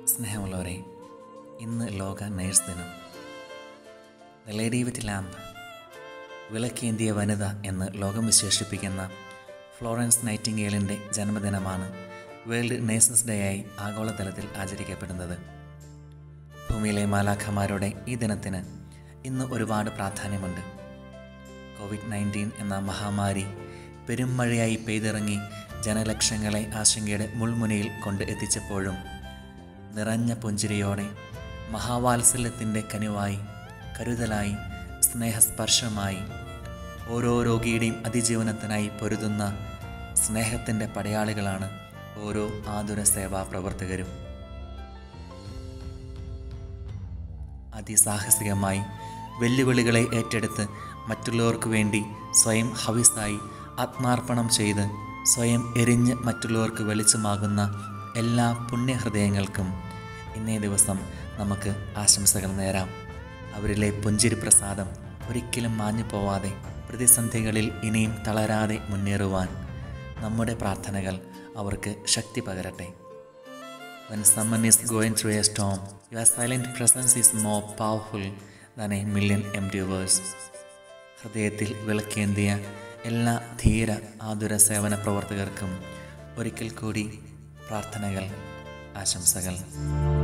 സ്നേഹമുള്ളവരെ ഇന്ന് ലോക നേഴ്സ് ദിനം ദ ലേഡി വിത്ത് ലാമ്പ് വിളക്കേന്തിയ വനിത എന്ന് ലോകം വിശേഷിപ്പിക്കുന്ന ഫ്ലോറൻസ് നൈറ്റിംഗേലിൻ്റെ ജന്മദിനമാണ് വേൾഡ് നേഴ്സസ് ഡേ ആയി ആഗോളതലത്തിൽ ആചരിക്കപ്പെടുന്നത് ഭൂമിയിലെ മാലാഖമാരുടെ ഈ ദിനത്തിന് ഇന്ന് ഒരുപാട് പ്രാധാന്യമുണ്ട് കോവിഡ് നയൻറ്റീൻ എന്ന മഹാമാരി പെരുമഴയായി പെയ്തിറങ്ങി ജനലക്ഷങ്ങളെ ആശങ്കയുടെ മുൾമുനയിൽ കൊണ്ട് എത്തിച്ചപ്പോഴും നിറഞ്ഞ പുഞ്ചിരിയോടെ മഹാവാത്സല്യത്തിൻ്റെ കനിവായി കരുതലായി സ്നേഹസ്പർശമായി ഓരോ രോഗിയുടെയും അതിജീവനത്തിനായി പൊരുതുന്ന സ്നേഹത്തിൻ്റെ പടയാളികളാണ് ഓരോ ആതുര സേവാ പ്രവർത്തകരും അതിസാഹസികമായി വെല്ലുവിളികളെ ഏറ്റെടുത്ത് മറ്റുള്ളവർക്ക് വേണ്ടി സ്വയം ഹവിസായി ആത്മാർപ്പണം ചെയ്ത് സ്വയം എരിഞ്ഞ് മറ്റുള്ളവർക്ക് വെളിച്ചമാകുന്ന എല്ലാ പുണ്യഹൃദയങ്ങൾക്കും ഇന്നേ ദിവസം നമുക്ക് ആശംസകൾ നേരാം അവരിലെ പുഞ്ചിരി പ്രസാദം ഒരിക്കലും മാഞ്ഞു പോവാതെ പ്രതിസന്ധികളിൽ ഇനിയും തളരാതെ മുന്നേറുവാൻ നമ്മുടെ പ്രാർത്ഥനകൾ അവർക്ക് ശക്തി പകരട്ടെ When someone is going through a storm, your silent presence is more powerful than a million empty words. ഹൃദയത്തിൽ വിളക്കേന്തിയ എല്ലാ ധീര ആതുര സേവന പ്രവർത്തകർക്കും ഒരിക്കൽ കൂടി പ്രാർത്ഥനകൾ ആശംസകൾ